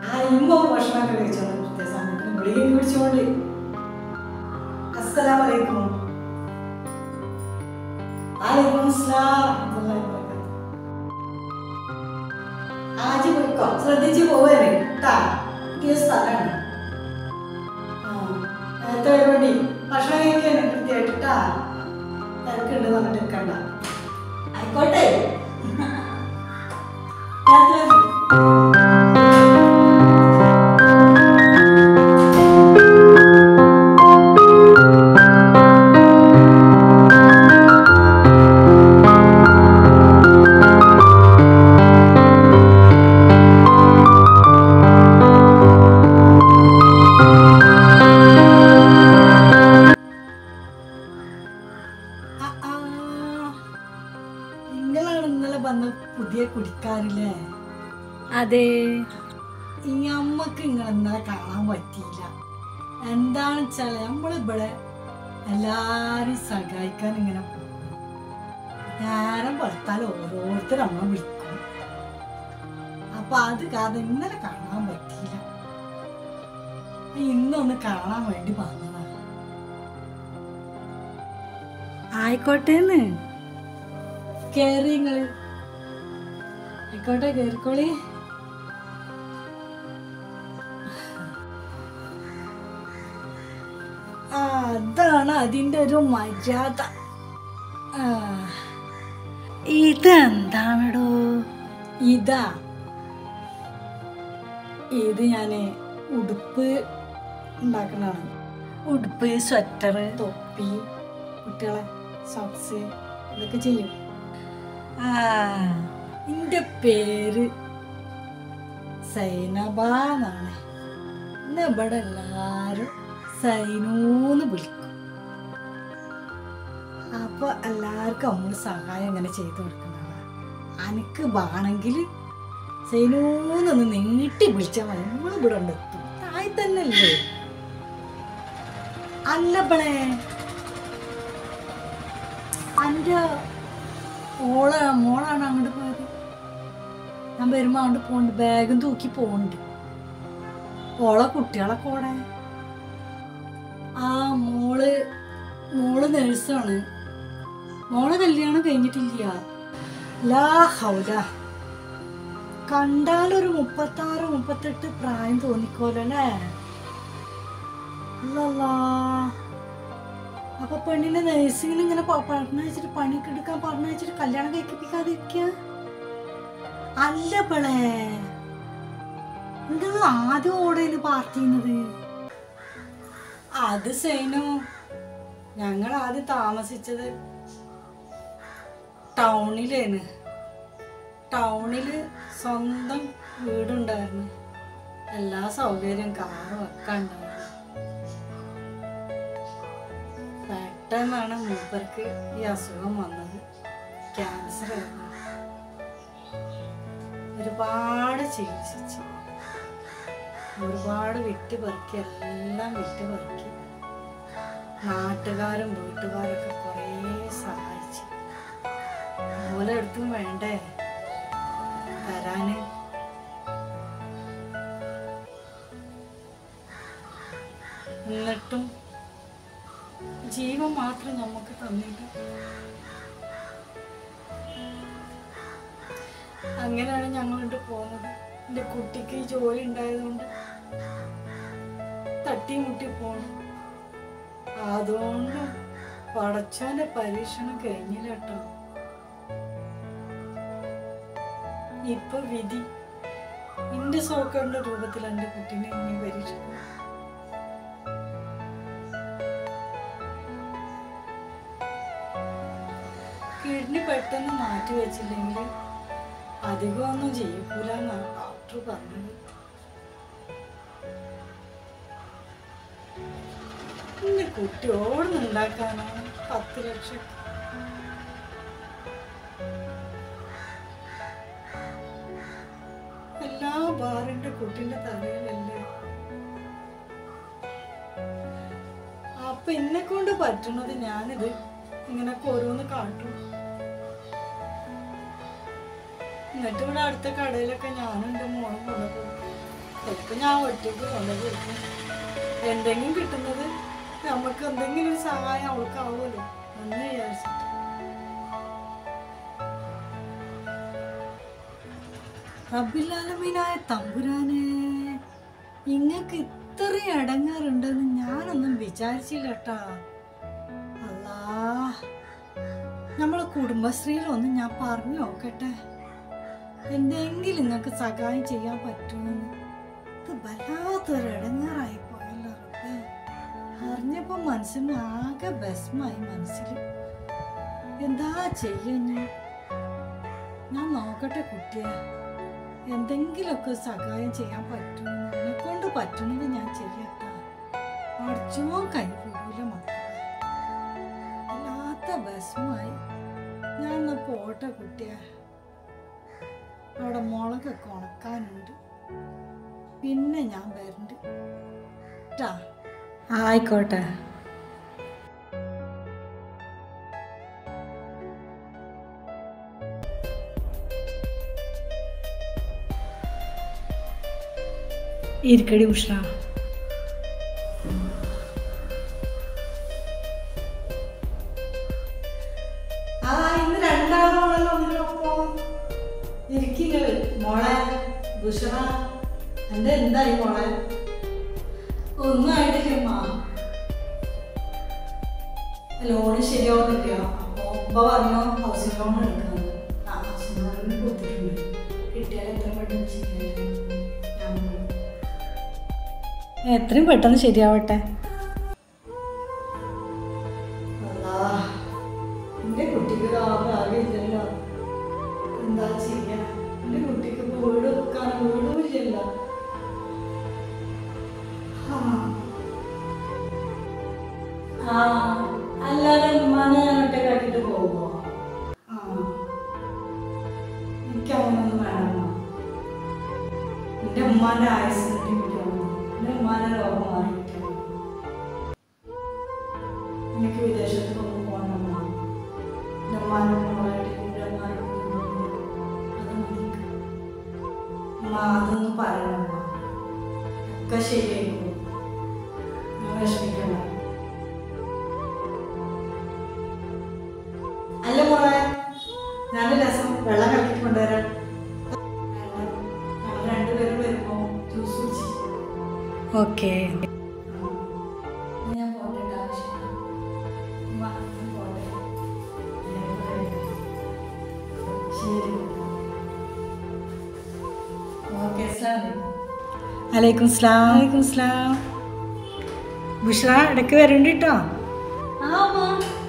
ആ ഇമ്മ ഭക്ഷണമൊക്കെ കഴിച്ചോളൂ കൃത്യ സമയത്തിന് ഗുളിക കുടിച്ചോണ്ട് അസ്സലാമലൈക്കും വലൈക്കും അസ്സലാം വറഹ്മത്തുള്ളാഹി വബറകാതുഹു. ആജി പോയിക്കോ ശ്രദ്ധിച്ച് പോവേ കേട്ടാ പുതിയ സ്ഥലമാണ് ആ നേരത്തെ പരിപാടി ഭക്ഷണം കഴിക്കാൻ കൃത്യമായിട്ട് കേട്ടാ തിരക്കുണ്ട് പറഞ്ഞിട്ട് നിൽക്കണ്ട ആയിക്കോട്ടെ നേരത്തെ വരൂ. ആ, ആ. നിങ്ങളാണ് ഇന്നലെ വന്ന പുതിയ കുടിക്കാരില്ലേ അതെ ഈ അമ്മക്ക് നിങ്ങൾ ഇന്നലെ കാണാൻ പറ്റിയില്ല എന്താണെന്ന് വെച്ചാൽ നമ്മളിവിടെ എല്ലാരും സഹായിക്കാൻ ഇങ്ങനെ പോകും നേരം വെളുത്താൽ ഓരോരുത്തർ അമ്മ വിളിക്കും അപ്പൊ അത് കാരണം ഇന്നലെ കാണാൻ പറ്റിയില്ല ഇന്നൊന്ന് കാണാൻ വേണ്ടി വന്നതാണ് ആയിക്കോട്ടേന്ന് കേറി നിങ്ങള് ആയിക്കോട്ടെ കേറിക്കോളി ആ അതാണ് അതിന്റെ ഒരു മര്യാദ ആ, ഇതെന്താണെടോ ഇതാ ഇത് ഞാന് ഉടുപ്പ് ഉണ്ടാക്കണതാണ് ഉടുപ്പ് സ്വെറ്റർ തൊപ്പി കുട്ടികളെ സോക്സ് ഇതൊക്കെ ചെയ്യും ആ എൻ്റെ പേര് സൈനബ എന്നാണ് എന്നെ ഇവിടെ എല്ലാവരും സൈനൂന്ന് വിളിക്കും അപ്പൊ എല്ലാവർക്കും നമ്മൾ സഹായം ഇങ്ങനെ ചെയ്തു കൊടുക്കുന്നതാണ് അനക്ക് വേണമെങ്കിൽ സൈനൂന്നൊന്ന് നീട്ടി വിളിച്ചാൽ മതി നമ്മൾ ഇവിടെ ഉണ്ട് എത്തും താഴെ തന്നെ അല്ലേ അല്ലപ്പളേ എൻ്റെ ഓള് മോളാണ് അങ്ങോട്ട് പോയത് ഞാൻ വരുമ്പോ അങ്ങോട്ട് പോണ്ട് ബാഗും തൂക്കി പോണ്ട് ഓളെ കുട്ടികളെ കൂടെ ആ മോള് മോള് നേഴ്സാണ് മോളെ കല്യാണം കഴിഞ്ഞിട്ടില്ല ലാ ഹൗല കണ്ടാലൊരു മുപ്പത്താറ് മുപ്പത്തെട്ട് പ്രായം തോന്നിക്കോലല്ലേ അല്ലല്ലാ അപ്പൊ പെണ്ണിനെ നഴ്സിംഗിൽ ഇങ്ങനെ പറഞ്ഞയച്ചിട്ട് പണിക്ക് എടുക്കാൻ പറഞ്ഞയച്ചിട്ട് കല്യാണം കഴിപ്പിക്കാതിരിക്കുക അല്ല പെളേ നിങ്ങൾ ആദ്യം ഓടയില് പാർട്ടിയുന്നത് അത് സൈനു ഞങ്ങൾ ആദ്യം താമസിച്ചത് ടൗണിലേന് ടൗണില് സ്വന്തം വീടുണ്ടായിരുന്നു എല്ലാ സൗകര്യം കാറും ഒക്കെ ഉണ്ടായിരുന്നു പെട്ടെന്നാണ് മൂപ്പർക്ക് ഈ അസുഖം വന്നത് ക്യാൻസർ ആയിരുന്നു ഒരുപാട് ചികിത്സിച്ചു ഒരുപാട് വിറ്റ് പെറുക്കി എല്ലാം വിറ്റ് പെറുക്കി നാട്ടുകാരും വീട്ടുകാരൊക്കെ കുറേ സഹായിച്ചു അതുപോലെ എടുത്തും വേണ്ടേ തരാന് എന്നിട്ടും ജീവൻ മാത്രം നമുക്ക് തന്നില്ല അങ്ങനെയാണ് ഞങ്ങളിട്ട് പോകുന്നത് എൻ്റെ കുട്ടിക്ക് ഈ ജോലി ഉണ്ടായതുകൊണ്ട് തട്ടി മുട്ടി പോണം അതുകൊണ്ട് പടച്ചോന്റെ പരീക്ഷണം കഴിഞ്ഞില്ല കേട്ടോ ഇപ്പൊ വിധി എന്റെ സോക്കറിന്റെ രൂപത്തിൽ എന്റെ കുട്ടീനെ ഇനി പരീക്ഷിക്കും കിഡ്നി പെട്ടെന്ന് മാറ്റി വെച്ചില്ലെങ്കിൽ അധികമൊന്നും ചെയ്യൂല എന്നാണ് ഡോക്ടർ പറഞ്ഞത് എന്റെ കുട്ടി ഓടുന്നുണ്ടാക്കാനാണ് പത്ത് ലക്ഷം എല്ലാ ബാറിന്റെ കുട്ടിന്റെ തലയിലല്ലേ അപ്പൊ എന്നെ കൊണ്ട് പറ്റണത് ഞാനിത് ഇങ്ങനൊക്കെ ഓരോന്ന് കാട്ടും എന്നിട്ട് ഇവിടെ അടുത്ത കടയിലൊക്കെ ഞാനും എൻ്റെ മോളും കൊണ്ടുപോകും അപ്പൊ ഞാൻ ഒറ്റയ്ക്ക് കൊണ്ടു കൊടുക്കും എന്തെങ്കിലും കിട്ടുന്നത് നമുക്ക് എന്തെങ്കിലും ഒരു സഹായം അവൾക്കാവുമല്ലോ എന്ന് വിചാരിച്ചിട്ട് റബ്ബിലാലമീനായ തമ്പുരാനെ ഇങ്ങക്ക് ഇത്രയും അടങ്ങാറുണ്ടെന്ന് ഞാനൊന്നും വിചാരിച്ചില്ല കേട്ടാ അല്ലാ നമ്മളെ കുടുംബശ്രീയിലൊന്ന് ഞാൻ പറഞ്ഞു നോക്കട്ടെ എന്തെങ്കിലും നിങ്ങൾക്ക് സഹായം ചെയ്യാൻ പറ്റുമെന്ന് ഇത് വല്ലാത്തൊരു ഇടങ്ങാറായി പോയല്ലോ റബ്ബേ അറിഞ്ഞപ്പോ മനസ്സിന് ആകെ ബസ്മായി മനസ്സിൽ എന്താ ചെയ്യുന്നു ഞാൻ നോക്കട്ടെ കുട്ടിയെ എന്തെങ്കിലുമൊക്കെ സഹായം ചെയ്യാൻ പറ്റുമെന്ന് എന്നെ കൊണ്ട് പറ്റണമെങ്കിൽ ഞാൻ ചെയ്യട്ടെ അടിച്ചോ കൈ പോകൂല മക്കളെ വല്ലാത്ത ബസ്മായി ഞാൻ എന്നാ പോട്ടെ കുട്ടിയെ അവിടെ മുളകൊക്കെ ഉണക്കാനുണ്ട് പിന്നെ ഞാൻ വരണ്ട് ട്ടാ ആയിക്കോട്ടെ ഇരിക്കടി ഉഷ ആ ഇന്ന് രണ്ടാമതാണല്ലോ ഒന്നിനൊപ്പം ഇരിക്കുന്നത് മോളെ ബുഷറ എന്റെ എന്തായി മോളെ ഒന്നും ആയിട്ടില്ലമ്മ ലോണ് ശരിയാവുന്നില്ല അപ്പൊ ഉപ്പ പറഞ്ഞു ഹൗസിംഗ് ലോൺ എടുക്കുന്നത് ആ ഹൗസിംഗ് ലോണിന് കൊടുത്തിട്ടുണ്ട് കിട്ടിയാൽ എത്ര പെട്ടെന്ന് ശരിയായി ഞാൻ പറഞ്ഞു. എത്രയും പെട്ടെന്ന് ശരിയാവട്ടെ അല്ലാ, എന്റെ കുട്ടിക്ക് ആകെയില്ലല്ലോ എന്താ ചെയ്യാ എന്റെ കുട്ടിക്ക് ഇപ്പൊ വീട് വെക്കാൻ വീടും ഇല്ലല്ലോ ആ. ആ അല്ലാതെ ഉമ്മാനെ ഞാൻ ഒറ്റക്കാക്കിട്ട് പോകുമോ ആ എനിക്കങ്ങനൊന്നും വേണം എന്റെ ഉമ്മാന്റെ ആയുസ് കിട്ടിപ്പിടിക്കണം എന്റെ ഉമ്മാന്റെ രോഗം മാറിയിട്ടാണ് എനിക്ക് വിദേശത്തൊന്നും പോകണമ്മ എന്റെ ഉമ്മാന്റെ മോളായിട്ട് എന്റെ ഉമ്മാനോട് അത് മതി ഉമ്മ അതൊന്നും പറയണമ്മ ഒക്കെ ശരിയായിക്കോ ഞാൻ വിഷമിക്കണ്ട അല്ല മോളെ ഞാൻ രസം വെള്ളം കലക്കിട്ട് കൊണ്ടുവരാം ഞങ്ങൾ രണ്ടുപേരും വരുമ്പോ ജ്യൂസ് കുടിച്ചു ഓക്കെ ഞാൻ പോകേണ്ട ആവശ്യമില്ല ഉമ്മ, ഞാൻ പോട്ടെ. ഞാൻ വരാം. ശരി ഓക്കെ അലൈക്കും സ്ലാം അലൈക്കും സ്ലാം ബുഷ്ര ഇടയ്ക്ക് വരണ്ട കേട്ടോ ആ അമ്മ